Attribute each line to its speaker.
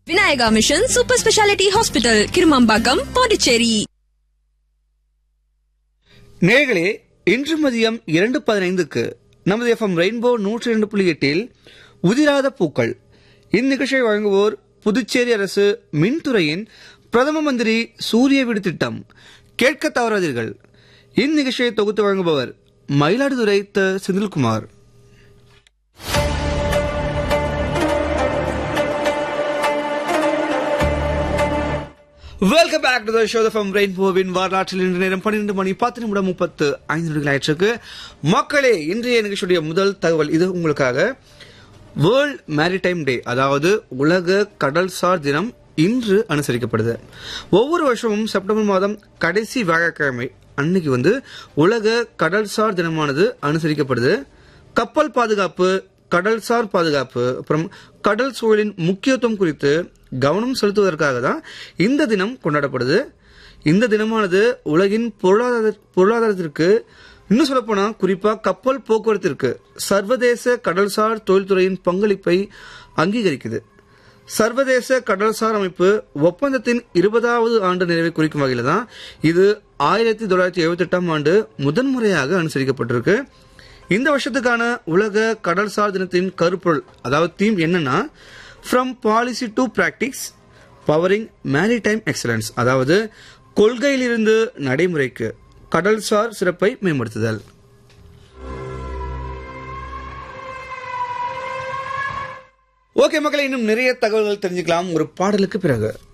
Speaker 1: Vinayaka mission super speciality hospital Kirumampakkam Pondicherry
Speaker 2: நேர்களே இன்று மதியம் இரண்டு பதினைந்துக்கு நமது எஃப்எம் ரெயின்போ நூற்றி இரண்டு புள்ளி எட்டில் உதிராத பூக்கள் இந்நிகழ்ச்சியை வழங்குவோர் புதுச்சேரி அரசு மின்துறையின் பிரதம மந்திரி சூரிய வீடு திட்டம் கேட்க தவறாதீர்கள் இந்நிகழ்ச்சியை தொகுத்து வழங்குபவர் மயிலாடுதுறை த Senthilkumar welcome back to the show from ரெயின்போவின் வரலாற்றில் இன்று நேரம் பன்னிரண்டு மணி பத்து நிமிடம் முப்பத்து ஐந்து நிமிடங்கள் ஆயிற்றுக்கு மக்களே இன்றைய நிகழ்ச்சியுடைய முதல் தகவல் இது உங்களுக்காக வேர்ல்ட் மேரிடைம் டே அதாவது உலக கடல்சார் தினம் இன்று அனுசரிக்கப்படுது ஒவ்வொரு வருஷமும் செப்டம்பர் மாதம் கடைசி வியாழக்கிழமை அன்னைக்கு வந்து உலக கடல்சார் தினமானது அனுசரிக்கப்படுது கப்பல் பாதுகாப்பு கடல்சார் பாதுகாப்பு அப்புறம் கடல் சூழலின் முக்கியத்துவம் குறித்து கவனம் செலுத்துவதற்காக தான் இந்த தினம் கொண்டாடப்படுது இந்த தினமானது உலகின் பொருளாதார பொருளாதாரத்திற்கு இன்னும் சொல்லப்போனா குறிப்பா கப்பல் போக்குவரத்திற்கு சர்வதேச கடல்சார் தொழில்துறையின் பங்களிப்பை அங்கீகரிக்குது சர்வதேச கடல்சார் அமைப்பு ஒப்பந்தத்தின் இருபதாவது ஆண்டு நிறைவை குறிக்கும் வகையில் தான் இது ஆயிரத்தி தொள்ளாயிரத்தி எழுபத்தி எட்டாம் ஆண்டு முதன்முறையாக அனுசரிக்கப்பட்டிருக்கு இந்த வருஷத்துக்கான உலக கடல்சார் தினத்தின் கருப்பொருள் அதாவது தீம் என்னன்னா from policy to practice powering maritime excellence அதாவது கொள்கையிலிருந்து நடைமுறைக்கு கடல்சார் சிறப்பை மேம்படுத்துதல் ஓகே மக்களே இன்னும் நிறைய தகவல்கள் தெரிஞ்சுக்கலாம் ஒரு பாடலுக்கு பிறகு